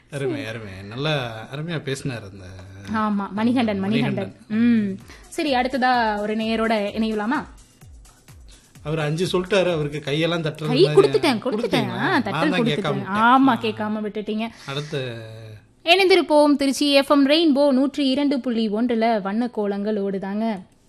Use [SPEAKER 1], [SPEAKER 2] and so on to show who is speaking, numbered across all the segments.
[SPEAKER 1] அருமை அருமை நல்லா அருமையா பேசினார் அந்த
[SPEAKER 2] ஆமா மணிகண்டன் மணிகண்டன் ம் சரி அடுத்ததா ஒரு நேயரோட இணையலாமா
[SPEAKER 1] அவர் அஞ்சு சொல்லிட்டாரு அவருக்கு கையெல்லாம் தட்டுறது
[SPEAKER 2] கை
[SPEAKER 1] மாதிரி.
[SPEAKER 2] கொடுத்துட்டேன் கொடுத்துட்டேன் ஆ,
[SPEAKER 1] கொடுத்தீங்களா?
[SPEAKER 2] தட்டல்
[SPEAKER 1] நான் தான்
[SPEAKER 2] கொடுத்துட்டேன்
[SPEAKER 1] கேட்காம
[SPEAKER 2] ஆமா கேட்காம விட்டுட்டீங்க
[SPEAKER 1] அடுத்த
[SPEAKER 2] இணைந்திருப்போம் திருச்சி எஃப்எம் ரெயின்போ நூற்றி இரண்டு புள்ளி ஒன்றுல வண்ண கோலங்கள் ஓடுதாங்க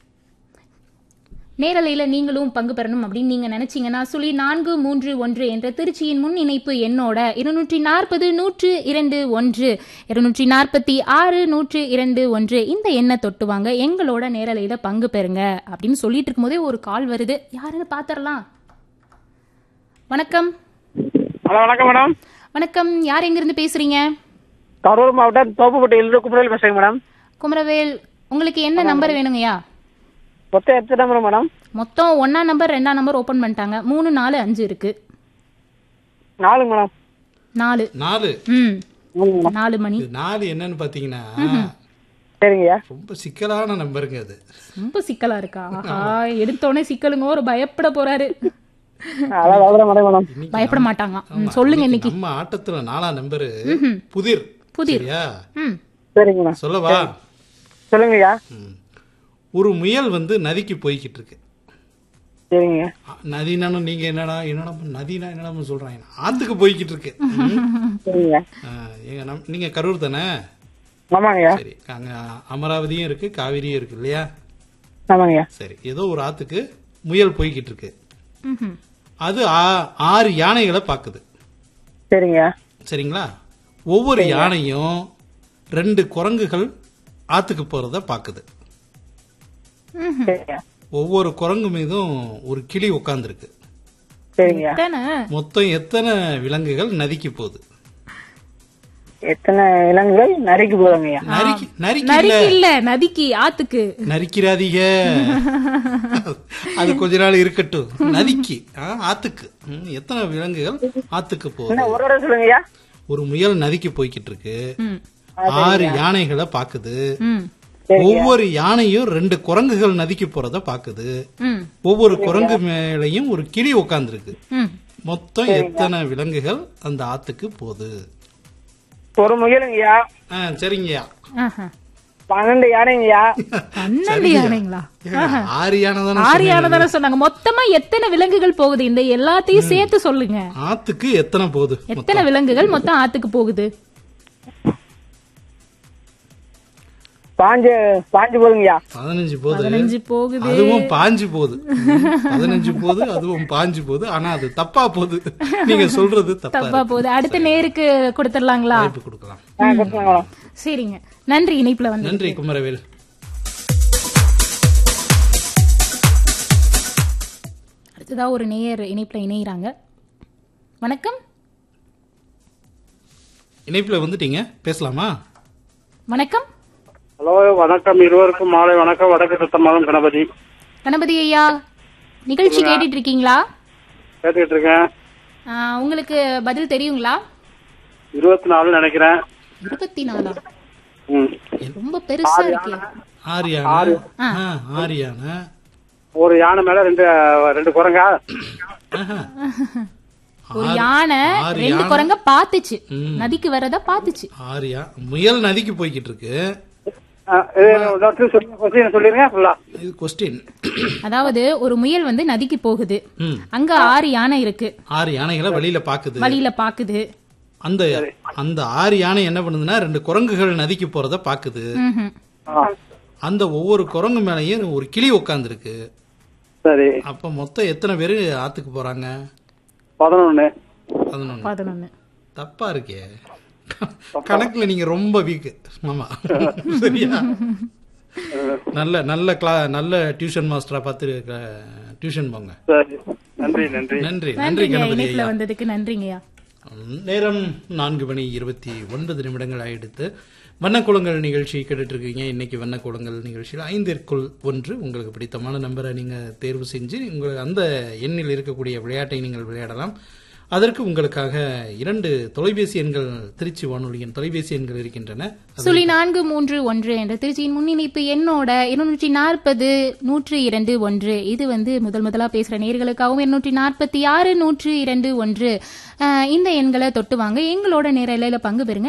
[SPEAKER 2] நேரலையில நீங்களும் பங்கு பெறணும் அப்படின்னு நீங்க நினைச்சீங்கன்னா சுழி நான்கு மூன்று ஒன்று என்ற திருச்சியின் முன் இணைப்பு எண்ணோட இருநூற்றி நாற்பது நூற்று இரண்டு ஒன்று இருநூற்றி நாற்பத்தி ஆறு நூற்று இரண்டு ஒன்று இந்த எண்ணை தொட்டுவாங்க எங்களோட நேரலையில பங்கு பெறுங்க அப்படின்னு சொல்லிட்டு இருக்கும்போதே ஒரு கால் வருது யாருன்னு பாத்திரலாம் வணக்கம்
[SPEAKER 3] ஹலோ வணக்கம் மேடம்
[SPEAKER 2] வணக்கம் யார் எங்கிருந்து பேசுறீங்க
[SPEAKER 3] கரூர் மாவட்டம் தோப்புப்பட்டியிலிருந்து குமரவேல் பேசுறேங்க மேடம்
[SPEAKER 2] குமரவேல் உங்களுக்கு என்ன நம்பர் வேணுங்கய்யா
[SPEAKER 3] மொத்தம் எத்தனை நம்பர் மேடம்
[SPEAKER 2] மொத்தம் ஒன்னா நம்பர் ரெண்டாம் நம்பர் ஓபன் பண்ணிட்டாங்க மூணு நாலு அஞ்சு இருக்கு
[SPEAKER 3] நாலு மேடம்
[SPEAKER 2] நாலு
[SPEAKER 1] நாலு
[SPEAKER 2] ம்
[SPEAKER 3] மூணு மேடம்
[SPEAKER 2] நாலு மணி
[SPEAKER 1] இது நாலு என்னன்னு பாத்தீங்கன்னா
[SPEAKER 3] சரிங்கய்யா
[SPEAKER 1] ரொம்ப சிக்கலான நம்பருங்க அது
[SPEAKER 2] ரொம்ப சிக்கலா இருக்கா ஆஹா எடுத்தோடனே சிக்கலுங்க ஒரு பயப்பட போறாரு
[SPEAKER 3] அதான் அவ்வளோ மேடம் மேடம்
[SPEAKER 1] இன்னைக்கு
[SPEAKER 2] பயப்பட மாட்டாங்க ம், சொல்லுங்க இன்னைக்கு
[SPEAKER 1] நம்ம ஆட்டத்துல நாலாம் நம்பரு புதிர்
[SPEAKER 2] புதிர்.
[SPEAKER 1] சரியா
[SPEAKER 2] ம்
[SPEAKER 3] சரிங்க மேடம்
[SPEAKER 1] சொல்லவா
[SPEAKER 3] சொல்லுங்கய்யா
[SPEAKER 1] ம். ஒரு முயல் வந்து நதிக்கு போய்கிட்டு இருக்கு
[SPEAKER 3] சரிங்க
[SPEAKER 1] அ, நதினாலும் நீங்க என்னடா என்னடா நதினா என்னடா சொல்றாங்க ஆத்துக்கு போய்கிட்டு இருக்கு ம்.
[SPEAKER 3] சரிங்க
[SPEAKER 1] ஆ, எங்க நம்- நீங்க கரூர் தானே
[SPEAKER 3] ஆமாங்கய்யா
[SPEAKER 1] சரி அங்க அமராவதியும் இருக்கு காவிரியும் இருக்கு இல்லையா
[SPEAKER 3] ஆமாங்கய்யா
[SPEAKER 1] சரி ஏதோ ஒரு ஆத்துக்கு முயல் போய்கிட்டு இருக்கு
[SPEAKER 2] ம்ஹும்.
[SPEAKER 1] அது ஆ- ஆறு யானைகளை பாக்குது
[SPEAKER 3] சரிங்க
[SPEAKER 1] சரிங்களா ஒவ்வொரு யானையும் ரெண்டு குரங்குகள் ஆத்துக்கு போறத பாக்குது
[SPEAKER 2] ம்ஹும்.
[SPEAKER 3] சரிங்க
[SPEAKER 1] ஒவ்வொரு குரங்கு மீதும் ஒரு கிளி உட்காந்துருக்கு
[SPEAKER 3] சரிங்கய்யா
[SPEAKER 2] எத்தனை
[SPEAKER 1] மொத்தம் எத்தனை விலங்குகள் நதிக்கு போகுது
[SPEAKER 3] எத்தனை விலங்குகள் நரிக்கு போதுங்கய்யா
[SPEAKER 1] நரிக்கு நரிக்கு இல்ல
[SPEAKER 2] நரிக்கு இல்ல நதிக்கு ஆத்துக்கு
[SPEAKER 1] நரிக்கிறாதீங்க அது கொஞ்ச நாள் இருக்கட்டும் நதிக்கு ஆ, ஆத்துக்கு ம், எத்தனை விலங்குகள் ஆத்துக்கு போகுது
[SPEAKER 3] என்ன ஒரு தடவை சொல்லுங்கய்யா
[SPEAKER 1] ஒரு முயல் நதிக்கு போய்கிட்டு இருக்கு
[SPEAKER 2] ம்
[SPEAKER 1] ஆறு யானைகளை பாக்குது
[SPEAKER 2] ம்
[SPEAKER 1] ஒவ்வொரு யானையும் ரெண்டு குரங்குகள் நதிக்கு போறத பாக்குது
[SPEAKER 2] ம்
[SPEAKER 1] ஒவ்வொரு குரங்கு மேலையும் ஒரு கிளி உட்கார்ந்துருக்கு
[SPEAKER 2] ம்
[SPEAKER 1] மொத்தம் எத்தனை விலங்குகள் அந்த ஆத்துக்கு போகுது
[SPEAKER 3] ஒரு முயலுங்கய்யா
[SPEAKER 1] ஆ, சரிங்கய்யா
[SPEAKER 2] ஆஹா.
[SPEAKER 3] பன்னெண்டு யானைங்கய்யா
[SPEAKER 2] பன்னெண்டு யானைங்களா
[SPEAKER 1] ஆறு யானை தானே
[SPEAKER 2] ஆறு யானை தானே சொன்னாங்க மொத்தமா எத்தனை விலங்குகள் போகுது இந்த எல்லாத்தையும் சேர்த்து சொல்லுங்க
[SPEAKER 1] ஆத்துக்கு எத்தனை போகுது
[SPEAKER 2] எத்தனை விலங்குகள் மொத்தம் ஆத்துக்கு போகுது
[SPEAKER 3] பாஞ்சு பாஞ்சு போதுங்கய்யா
[SPEAKER 1] பதினஞ்சு போகுது
[SPEAKER 2] பதினஞ்சு போகுது
[SPEAKER 1] அதுவும் பாஞ்சு போகுது பதினஞ்சு போகுது அதுவும் பாஞ்சு போகுது ஆனா அது தப்பா போகுது நீங்க சொல்றது தப்பா
[SPEAKER 2] தப்பா
[SPEAKER 1] இருக்கு.
[SPEAKER 2] போகுது அடுத்த நேருக்கு கொடுத்துடலாங்களா
[SPEAKER 1] வாய்ப்பு கொடுக்கலாம்
[SPEAKER 3] ஆ கொடுத்துருங்க மேடம்
[SPEAKER 2] சரிங்க நன்றி இணைப்புல வந்து
[SPEAKER 1] நன்றி குமரவேல்
[SPEAKER 2] அடுத்ததா ஒரு நேயர் இணைப்புல இணைகிறாங்க வணக்கம்
[SPEAKER 1] இணைப்புல வந்துட்டீங்க பேசலாமா
[SPEAKER 2] வணக்கம்
[SPEAKER 3] ஹலோ வணக்கம் இருவருக்கும் மாலை வணக்கம் வடக்கு சுத்தமாலும் கணபதி
[SPEAKER 2] கணபதி ஐயா நிகழ்ச்சி கேட்டுட்டு இருக்கீங்களா
[SPEAKER 3] கேட்டுக்கிட்டு இருக்கேன்
[SPEAKER 2] ஆ, உங்களுக்கு பதில் தெரியுங்களா
[SPEAKER 3] இருபத்தி நாலு நினைக்கிறேன்
[SPEAKER 2] இருபத்தி நாலா
[SPEAKER 3] ம்
[SPEAKER 2] ரொம்ப பெருசா இருக்கே
[SPEAKER 1] ஆறு யானை ஆ, ஆறு யானை
[SPEAKER 3] ஒரு யானை மேல ரெண்டு ரெண்டு குரங்கா
[SPEAKER 1] ஆஹா.
[SPEAKER 2] ஒரு யானை
[SPEAKER 1] ஆறு
[SPEAKER 2] ரெண்டு
[SPEAKER 1] யானை.
[SPEAKER 2] குரங்க பாத்துச்சு
[SPEAKER 1] ம்.
[SPEAKER 2] நதிக்கு வரத பாத்துச்சு
[SPEAKER 1] ஆறு யா முயல் நதிக்கு போய்கிட்டு இருக்கு
[SPEAKER 3] கொஸ்டின் சொல்லிருங்க ஃபுல்லா
[SPEAKER 1] இது கொஸ்டின்
[SPEAKER 2] அதாவது ஒரு முயல் வந்து நதிக்கு போகுது
[SPEAKER 1] ம்
[SPEAKER 2] அங்க ஆறு யானை இருக்கு
[SPEAKER 1] ஆறு யானைகளை வெளியில பாக்குது
[SPEAKER 2] வழியில பாக்குது
[SPEAKER 1] அந்த அந்த ஆறு யானை என்ன பண்ணுதுன்னா ரெண்டு குரங்குகள் நதிக்கு போறத பாக்குது
[SPEAKER 2] ம்ஹும்.
[SPEAKER 1] அந்த ஒவ்வொரு குரங்கு மேலயும் ஒரு கிளி உட்காந்துருக்கு
[SPEAKER 3] சரி
[SPEAKER 1] அப்ப மொத்தம் எத்தனை பேரு ஆத்துக்கு போறாங்க
[SPEAKER 3] பதினொன்னு
[SPEAKER 1] பதினொன்னு
[SPEAKER 2] பதினொன்னு
[SPEAKER 1] தப்பா இருக்கே கணக்குல நீங்க ரொம்ப வீக் ஆமா சரியா நல்ல நல்ல கிளா நல்ல டியூஷன் மாஸ்டரா பார்த்து டியூஷன் போங்க
[SPEAKER 3] சரி நன்றி நன்றி
[SPEAKER 1] நன்றி நன்றி
[SPEAKER 2] நன்றிங்க
[SPEAKER 1] கணபதி
[SPEAKER 2] இணைப்புல
[SPEAKER 1] ஐயா
[SPEAKER 2] வந்ததுக்கு நன்றிங்கய்யா
[SPEAKER 1] நேரம் நான்கு மணி இருபத்தி ஒன்பது நிமிடங்கள் ஆயிடுத்து வண்ணக்குளங்கள் நிகழ்ச்சி கேட்டுட்டு இருக்கீங்க இன்னைக்கு வண்ணக்குளங்கள் நிகழ்ச்சியில் ஐந்திற்குள் ஒன்று உங்களுக்கு பிடித்தமான நம்பரை நீங்க தேர்வு செஞ்சு உங்களுக்கு அந்த எண்ணில் இருக்கக்கூடிய விளையாட்டை நீங்கள் விளையாடலாம் அதற்கு உங்களுக்காக இரண்டு தொலைபேசி எண்கள் திருச்சி வானொலியின் தொலைபேசி எண்கள் இருக்கின்றன
[SPEAKER 2] சுழி நான்கு மூன்று ஒன்று என்ற திருச்சியின் முன்னிணைப்பு எண்ணோட இருநூற்றி நாற்பது நூற்று இரண்டு ஒன்று இது வந்து முதல் முதலா பேசுற நேர்களுக்காகவும் இருநூற்றி நாற்பத்தி ஆறு நூற்று இரண்டு ஒன்று அஹ், இந்த எண்களை தொட்டு வாங்க எங்களோட நேரலையில பங்கு பெறுங்க